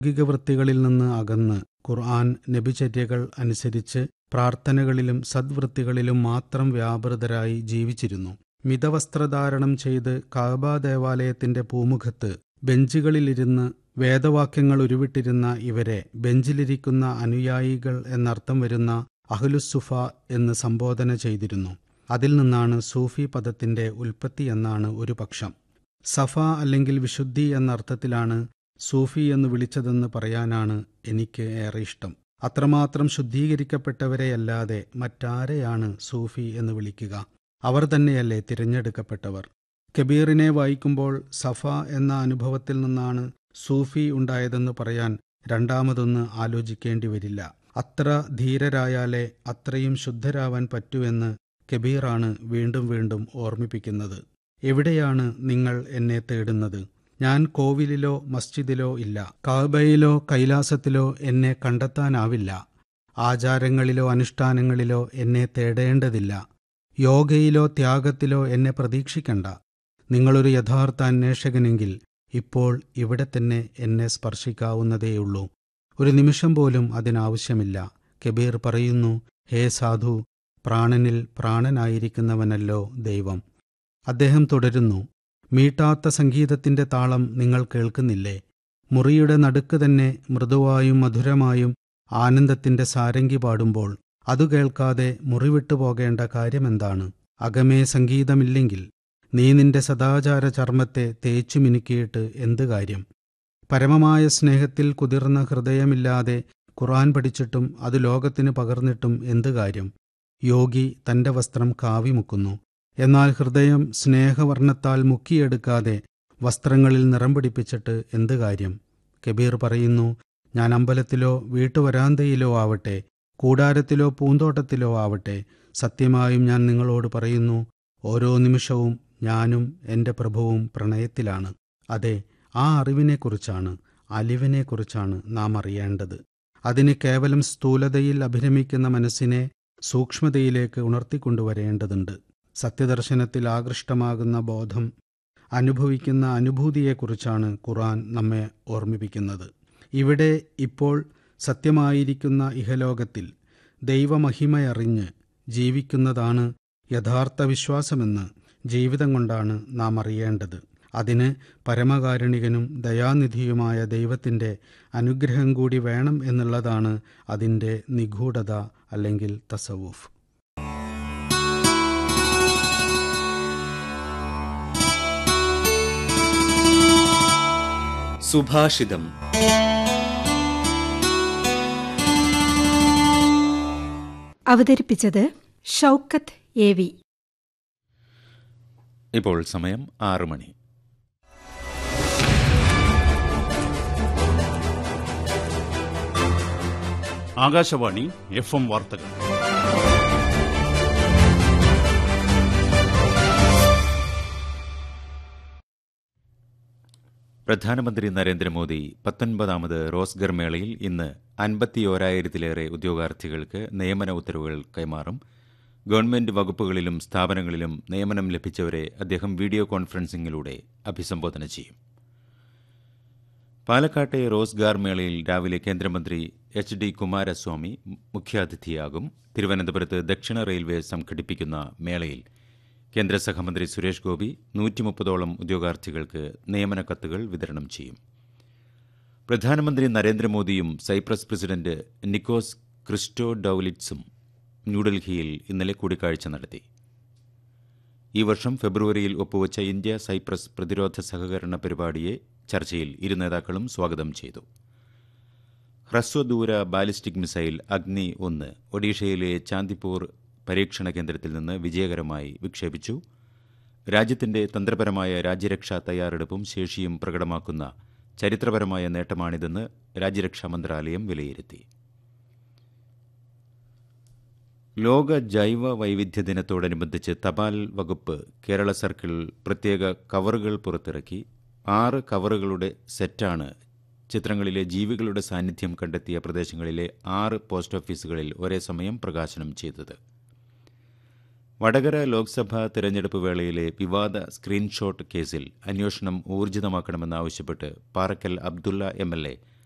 ലൗകിക വൃത്തികളിൽ നിന്ന് അകന്ന് ഖുർആൻ നബിചര്യകൾ അനുസരിച്ച് പ്രാർത്ഥനകളിലും സദ്വൃത്തികളിലും മാത്രം വ്യാപൃതരായി ജീവിച്ചിരുന്നു മിതവസ്ത്രധാരണം ചെയ്ത് കാബ ദേവാലയത്തിന്റെ പൂമുഖത്ത് ബെഞ്ചുകളിലിരുന്ന് വേദവാക്യങ്ങൾ ഉരുവിട്ടിരുന്ന ഇവരെ ബെഞ്ചിലിരിക്കുന്ന അനുയായികൾ എന്നർത്ഥം വരുന്ന അഹ്ലുസുഫ എന്ന് സംബോധന ചെയ്തിരുന്നു അതിൽ നിന്നാണ് സൂഫി പദത്തിന്റെ ഉൽപ്പത്തി എന്നാണ് ഒരു പക്ഷം സഫ അല്ലെങ്കിൽ വിശുദ്ധി എന്ന അർത്ഥത്തിലാണ് സൂഫി എന്ന് വിളിച്ചതെന്ന് പറയാനാണ് എനിക്ക് ഏറെ ഇഷ്ടം അത്രമാത്രം ശുദ്ധീകരിക്കപ്പെട്ടവരെയല്ലാതെ മറ്റാരെയാണ് സൂഫി എന്ന് വിളിക്കുക അവർ തന്നെയല്ലേ തിരഞ്ഞെടുക്കപ്പെട്ടവർ കബീറിനെ വായിക്കുമ്പോൾ സഫ എന്ന അനുഭവത്തിൽ നിന്നാണ് സൂഫി ഉണ്ടായതെന്ന് പറയാൻ രണ്ടാമതൊന്ന് ആലോചിക്കേണ്ടി വരില്ല അത്ര ധീരരായാലേ അത്രയും ശുദ്ധരാവാൻ പറ്റൂവെന്ന് കബീറാണ് വീണ്ടും വീണ്ടും ഓർമ്മിപ്പിക്കുന്നത് എവിടെയാണ് നിങ്ങൾ എന്നെ തേടുന്നത് ഞാൻ കോവിലിലോ മസ്ജിദിലോ ഇല്ല കാബയിലോ കൈലാസത്തിലോ എന്നെ കണ്ടെത്താനാവില്ല ആചാരങ്ങളിലോ അനുഷ്ഠാനങ്ങളിലോ എന്നെ തേടേണ്ടതില്ല യോഗയിലോ ത്യാഗത്തിലോ എന്നെ പ്രതീക്ഷിക്കണ്ട നിങ്ങളൊരു യഥാർത്ഥ അന്വേഷകനെങ്കിൽ ഇപ്പോൾ ഇവിടെ തന്നെ എന്നെ സ്പർശിക്കാവുന്നതേയുള്ളൂ ഒരു നിമിഷം പോലും അതിനാവശ്യമില്ല കബീർ പറയുന്നു ഹേ സാധു പ്രാണനിൽ പ്രാണനായിരിക്കുന്നവനല്ലോ ദൈവം അദ്ദേഹം തുടരുന്നു മീട്ടാത്ത സംഗീതത്തിന്റെ താളം നിങ്ങൾ കേൾക്കുന്നില്ലേ മുറിയുടെ നടുക്ക് തന്നെ മൃദുവായും മധുരമായും ആനന്ദത്തിന്റെ സാരംഗി പാടുമ്പോൾ അതു കേൾക്കാതെ മുറിവിട്ടു പോകേണ്ട കാര്യമെന്താണ് അകമേ സംഗീതമില്ലെങ്കിൽ നീ നിന്റെ സദാചാര ചർമ്മത്തെ തേച്ചു മിനുക്കിയിട്ട് എന്ത് കാര്യം പരമമായ സ്നേഹത്തിൽ കുതിർന്ന ഹൃദയമില്ലാതെ ഖുറാൻ പഠിച്ചിട്ടും അത് ലോകത്തിന് പകർന്നിട്ടും എന്ത് കാര്യം യോഗി തന്റെ വസ്ത്രം കാവിമുക്കുന്നു എന്നാൽ ഹൃദയം സ്നേഹവർണ്ണത്താൽ മുക്കിയെടുക്കാതെ വസ്ത്രങ്ങളിൽ നിറം പിടിപ്പിച്ചിട്ട് എന്ത് കാര്യം കബീർ പറയുന്നു ഞാൻ അമ്പലത്തിലോ വീട്ടുവരാന്തയിലോ ആവട്ടെ കൂടാരത്തിലോ പൂന്തോട്ടത്തിലോ ആവട്ടെ സത്യമായും ഞാൻ നിങ്ങളോട് പറയുന്നു ഓരോ നിമിഷവും ഞാനും എൻ്റെ പ്രഭുവും പ്രണയത്തിലാണ് അതെ ആ അറിവിനെക്കുറിച്ചാണ് അലിവിനെക്കുറിച്ചാണ് നാം അറിയേണ്ടത് അതിന് കേവലം സ്ഥൂലതയിൽ അഭിരമിക്കുന്ന മനസ്സിനെ സൂക്ഷ്മതയിലേക്ക് ഉണർത്തിക്കൊണ്ടുവരേണ്ടതുണ്ട് സത്യദർശനത്തിൽ ആകൃഷ്ടമാകുന്ന ബോധം അനുഭവിക്കുന്ന അനുഭൂതിയെക്കുറിച്ചാണ് ഖുറാൻ നമ്മെ ഓർമ്മിപ്പിക്കുന്നത് ഇവിടെ ഇപ്പോൾ സത്യമായിരിക്കുന്ന ഇഹലോകത്തിൽ ദൈവമഹിമയറിഞ്ഞ് ജീവിക്കുന്നതാണ് യഥാർത്ഥ വിശ്വാസമെന്ന് ജീവിതം കൊണ്ടാണ് നാം അറിയേണ്ടത് അതിന് പരമകാരുണികനും ദയാനിധിയുമായ ദൈവത്തിൻ്റെ അനുഗ്രഹം കൂടി വേണം എന്നുള്ളതാണ് അതിൻ്റെ നിഗൂഢത അല്ലെങ്കിൽ തസവൂഫ് സുഭാഷിതം അവതരിപ്പിച്ചത് ഷൗക്കത്ത് എ വി ഇപ്പോൾ സമയം ആറ് മണി ആകാശവാണി എഫ് എം വാർത്തകൾ പ്രധാനമന്ത്രി നരേന്ദ്രമോദി പത്തൊൻപതാമത് റോസ്ഗർ മേളയിൽ ഇന്ന് അൻപത്തിയോരായിരത്തിലേറെ ഉദ്യോഗാർത്ഥികൾക്ക് നിയമന ഉത്തരവുകൾ കൈമാറും ഗവൺമെന്റ് വകുപ്പുകളിലും സ്ഥാപനങ്ങളിലും നിയമനം ലഭിച്ചവരെ അദ്ദേഹം വീഡിയോ കോൺഫറൻസിംഗിലൂടെ അഭിസംബോധന ചെയ്യും പാലക്കാട്ടെ റോസ്ഗാർ മേളയിൽ രാവിലെ കേന്ദ്രമന്ത്രി എച്ച് ഡി കുമാരസ്വാമി മുഖ്യാതിഥിയാകും തിരുവനന്തപുരത്ത് ദക്ഷിണ റെയിൽവേ സംഘടിപ്പിക്കുന്ന മേളയിൽ കേന്ദ്ര സഹമന്ത്രി സുരേഷ് ഗോപി നൂറ്റിമുപ്പതോളം ഉദ്യോഗാർത്ഥികൾക്ക് നിയമന കത്തുകൾ വിതരണം ചെയ്യും പ്രധാനമന്ത്രി നരേന്ദ്രമോദിയും സൈപ്രസ് പ്രസിഡന്റ് നിക്കോസ് ക്രിസ്റ്റോ ഡൌലിറ്റ്സും ന്യൂഡൽഹിയിൽ ഇന്നലെ കൂടിക്കാഴ്ച നടത്തി ഈ വർഷം ഫെബ്രുവരിയിൽ ഒപ്പുവച്ച ഇന്ത്യ സൈപ്രസ് പ്രതിരോധ സഹകരണ പരിപാടിയെ ചർച്ചയിൽ ഇരു നേതാക്കളും സ്വാഗതം ചെയ്തു ഹ്രസ്വദൂര ബാലിസ്റ്റിക് മിസൈൽ അഗ്നി ഒന്ന് ഒഡീഷയിലെ ചാന്ദിപ്പൂർ പരീക്ഷണ കേന്ദ്രത്തിൽ നിന്ന് വിജയകരമായി വിക്ഷേപിച്ചു രാജ്യത്തിന്റെ തന്ത്രപരമായ രാജ്യരക്ഷാ തയ്യാറെടുപ്പും ശേഷിയും പ്രകടമാക്കുന്ന ചരിത്രപരമായ നേട്ടമാണിതെന്ന് രാജ്യരക്ഷാ മന്ത്രാലയം വിലയിരുത്തി ലോക ജൈവ വൈവിധ്യ ദിനത്തോടനുബന്ധിച്ച് തപാൽ വകുപ്പ് കേരള സർക്കിൾ പ്രത്യേക കവറുകൾ പുറത്തിറക്കി ആറ് കവറുകളുടെ സെറ്റാണ് ചിത്രങ്ങളിലെ ജീവികളുടെ സാന്നിധ്യം കണ്ടെത്തിയ പ്രദേശങ്ങളിലെ ആറ് പോസ്റ്റ് ഓഫീസുകളിൽ ഒരേ സമയം പ്രകാശനം ചെയ്തത് വടകര ലോക്സഭാ തെരഞ്ഞെടുപ്പ് വേളയിലെ വിവാദ സ്ക്രീൻഷോട്ട് കേസിൽ അന്വേഷണം ഊർജിതമാക്കണമെന്നാവശ്യപ്പെട്ട് Parakkal Abdulla M L A